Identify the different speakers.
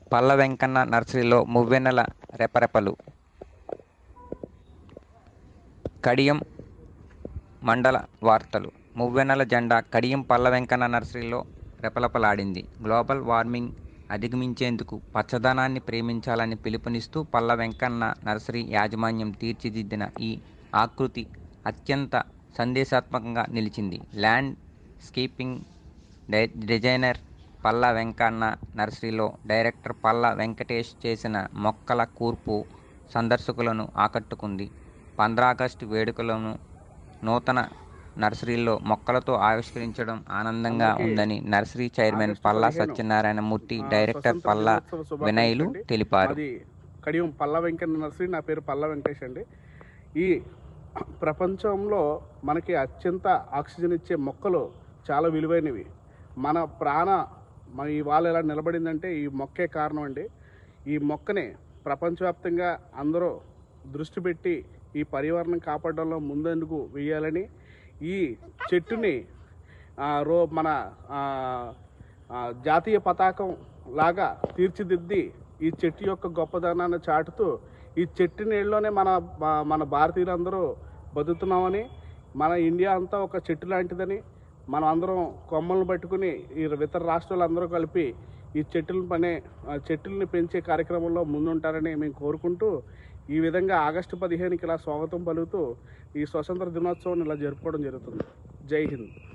Speaker 1: పల్ల వెంకన్న నర్సరీలో మువ్వెన్నెల రెపరెపలు కడియం మండల వార్తలు మువ్వెన్నెల జెండా కడియం పల్ల వెంకన్న నర్సరీలో రెపరెపలాడింది గ్లోబల్ వార్మింగ్ అధిగమించేందుకు పచ్చదనాన్ని ప్రేమించాలని పిలుపునిస్తూ పల్ల వెంకన్న నర్సరీ యాజమాన్యం తీర్చిదిద్దిన ఈ ఆకృతి అత్యంత సందేశాత్మకంగా నిలిచింది ల్యాండ్ స్కేపింగ్ డై- డిజైనర్ పల్ల వెంకన్న నర్సరీలో డైరెక్టర్ పల్ల వెంకటేష్ చేసిన మొక్కల కూర్పు సందర్శకులను ఆకట్టుకుంది పంద్రాగస్టు వేడుకలను నూతన నర్సరీలో మొక్కలతో ఆవిష్కరించడం ఆనందంగా ఉందని నర్సరీ చైర్మన్
Speaker 2: ఆగస్టు
Speaker 1: పల్లా
Speaker 2: పదిహేను,
Speaker 1: సత్యనారాయణ మూర్తి
Speaker 2: ఆ,
Speaker 1: డైరెక్టర్
Speaker 2: స్వతంత్ర
Speaker 1: పల్లా
Speaker 2: దినోత్సవ శుభాకాంక్షలు
Speaker 1: వినయులు
Speaker 2: అండి.
Speaker 1: తెలిపారు
Speaker 2: అది కడియం పల్ల వెంకన్న నర్సరీ నా పేరు పల్ల వెంకటేష్ అండి ఈ ప్రపంచంలో మనకి అత్యంత ఆక్సిజన్ ఇచ్చే మొక్కలు చాలా విలువైనవి మన ప్రాణ మన ఇవాళ ఎలా నిలబడిందంటే ఈ మొక్కే కారణం అండి ఈ మొక్కని ప్రపంచవ్యాప్తంగా అందరూ దృష్టి పెట్టి ఈ పర్యావరణం కాపాడడంలో ముందందుకు వేయాలని ఈ చెట్టుని ఆ, రో మన ఆ, ఆ, జాతీయ పతాకం లాగా తీర్చిదిద్ది ఈ చెట్టు యొక్క గొప్పదనాన్ని చాటుతూ ఈ చెట్టు నీళ్ళలోనే మన మా- మన భారతీయులందరూ బతుకుతున్నామని మన ఇండియా అంతా ఒక చెట్టు లాంటిదని మనం అందరం కొమ్మలను పట్టుకుని ఈ ఇతర రాష్ట్రాలందరూ కలిపి ఈ చెట్టులను పనే ఆ, చెట్టుల్ని పెంచే కార్యక్రమంలో ముందుంటారని మేము కోరుకుంటూ ఈ విధంగా ఆగస్టు పదిహేనుకి ఇలా స్వాగతం పలుకుతూ ఈ స్వతంత్ర దినోత్సవం ఇలా జరుపుకోవడం జరుగుతుంది జై హింద్